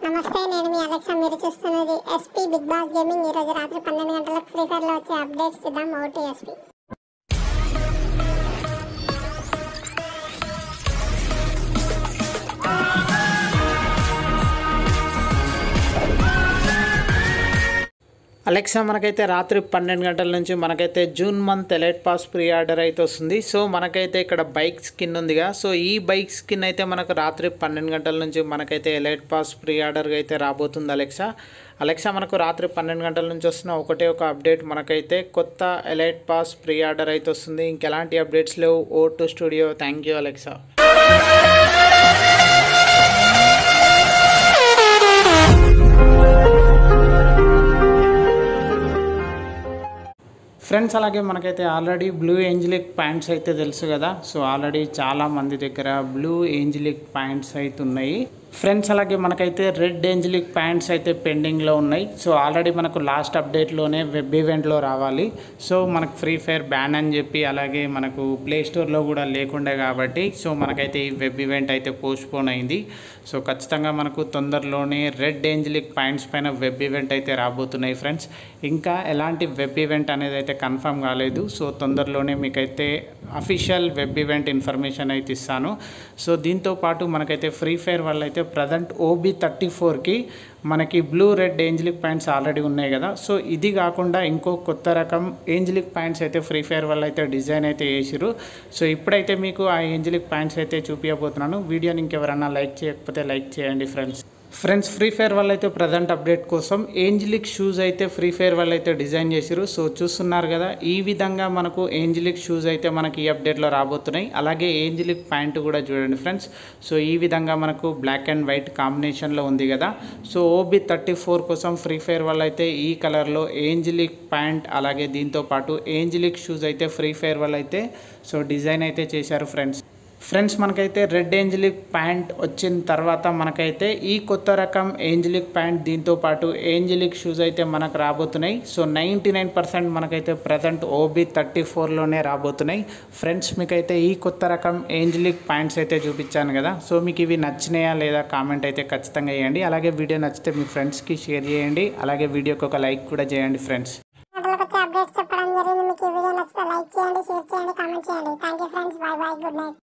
నమస్తే నేను మీ అలెక్సా మీరు చూస్తున్నది ఎస్పీ బిగ్ బాస్ గేమింగ్ ఈ రోజు రాత్రి పన్నెండు గంటలకు ఫ్రీ ఫైర్ లో వచ్చే అప్డేట్స్ చూద్దాం ఓటీ ఎస్పీ అలెక్సా మనకైతే రాత్రి పన్నెండు గంటల నుంచి మనకైతే June month elite pass pre order అయితే వస్తుంది సో మనకైతే ఇక్కడ బైక్ స్కిన్ ఉందిగా సో ఈ బైక్ స్కిన్ అయితే మనకు రాత్రి పన్నెండు గంటల నుంచి మనకైతే ఎలైట్ పాస్ ప్రీ ఆర్డర్గా అయితే రాబోతుంది అలెక్సా అలెక్సా మనకు రాత్రి పన్నెండు గంటల నుంచి వస్తున్న ఒకటే ఒక అప్డేట్ మనకైతే కొత్త ఎలైట్ పాస్ ప్రీ ఆర్డర్ అయితే వస్తుంది ఇంకెలాంటి అప్డేట్స్ లేవు oh to studio thank you Alexa friends అలాగే మనకైతే ఆల్రెడీ బ్లూ ఏంజిలిక్ ప్యాంట్స్ అయితే తెలుసు కదా సో ఆల్రెడీ చాలా మంది దగ్గర బ్లూ ఏంజిలిక్ ప్యాంట్స్ అయితే ఉన్నాయి ఫ్రెండ్స్ అలాగే మనకైతే రెడ్ ఏంజిలిక్ ప్యాంట్స్ అయితే పెండింగ్లో ఉన్నాయి సో ఆల్రెడీ మనకు లాస్ట్ అప్డేట్లోనే వెబ్ ఈవెంట్లో రావాలి సో మనకు ఫ్రీ ఫైర్ బ్యాన్ అని చెప్పి అలాగే మనకు ప్లే స్టోర్లో కూడా లేకుండే కాబట్టి సో మనకైతే ఈ వెబ్ ఈవెంట్ అయితే పోస్ట్పోన్ అయింది సో ఖచ్చితంగా మనకు తొందరలోనే రెడ్ ఏంజిలిక్ పాయింట్స్ పైన వెబ్ ఈవెంట్ అయితే రాబోతున్నాయి ఫ్రెండ్స్ ఇంకా ఎలాంటి వెబ్ ఈవెంట్ అనేది అయితే కన్ఫర్మ్ కాలేదు సో తొందరలోనే మీకైతే అఫీషియల్ వెబ్ ఈవెంట్ ఇన్ఫర్మేషన్ అయితే ఇస్తాను సో దీంతో పాటు మనకైతే ఫ్రీ ఫైర్ వల్ల అయితే ప్రజెంట్ ఓబీ థర్టీ ఫోర్కి మనకి blue red angelic pants already ఉన్నాయి కదా సో ఇది కాకుండా ఇంకో కొత్త రకం ఏంజిలిక్ ప్యాంట్స్ అయితే ఫ్రీ ఫైర్ వల్ల అయితే డిజైన్ అయితే వేసిరు సో ఇప్పుడైతే మీకు ఆ ఏంజిలిక్ ప్యాంట్స్ అయితే చూపించబోతున్నాను వీడియోని ఇంకెవరన్నా లైక్ చేయకపోతే లైక్ చేయండి ఫ్రెండ్స్ ఫ్రెండ్స్ ఫ్రీ ఫైర్ వల్ల అయితే ప్రజెంట్ అప్డేట్ కోసం ఏంజిలిక్ షూస్ అయితే ఫ్రీ ఫైర్ వల్ల అయితే డిజైన్ చేసిరు సో చూస్తున్నారు కదా ఈ విధంగా మనకు ఏంజిలిక్ షూస్ అయితే మనకి ఈ అప్డేట్లో రాబోతున్నాయి అలాగే ఏంజిలిక్ ప్యాంట్ కూడా చూడండి ఫ్రెండ్స్ సో ఈ విధంగా మనకు బ్లాక్ అండ్ వైట్ కాంబినేషన్లో ఉంది కదా సో ఓబీ థర్టీ ఫోర్ కోసం ఫ్రీ ఫైర్ వల్ల అయితే ఈ కలర్లో ఏంజిలిక్ ప్యాంట్ అలాగే దీంతో పాటు ఏంజిలిక్ షూస్ అయితే ఫ్రీ ఫైర్ వల్ల అయితే సో డిజైన్ అయితే చేశారు ఫ్రెండ్స్ ఫ్రెండ్స్ మనకైతే రెడ్ ఏంజిలిక్ ప్యాంట్ వచ్చిన తర్వాత మనకైతే ఈ కొత్త రకం ఏంజిలిక్ ప్యాంట్ దీంతో పాటు ఏంజిలిక్ షూస్ అయితే మనకు రాబోతున్నాయి సో నైంటీ నైన్ పర్సెంట్ మనకైతే ప్రజెంట్ ఓబీ థర్టీ ఫోర్లోనే రాబోతున్నాయి ఫ్రెండ్స్ మీకైతే ఈ కొత్త రకం ఏంజిలిక్ ప్యాంట్స్ అయితే చూపించాను కదా సో మీకు ఇవి నచ్చినాయా లేదా కామెంట్ అయితే ఖచ్చితంగా చేయండి అలాగే వీడియో నచ్చితే మీ ఫ్రెండ్స్కి షేర్ చేయండి అలాగే వీడియోకి ఒక లైక్ కూడా చేయండి ఫ్రెండ్స్ గంటలకు వచ్చే అప్డేట్స్ చెప్పడం జరిగింది మీకు ఈ వీడియో నచ్చితే లైక్ చేయండి షేర్ చేయండి కామెంట్ చేయండి thank you friends bye bye good night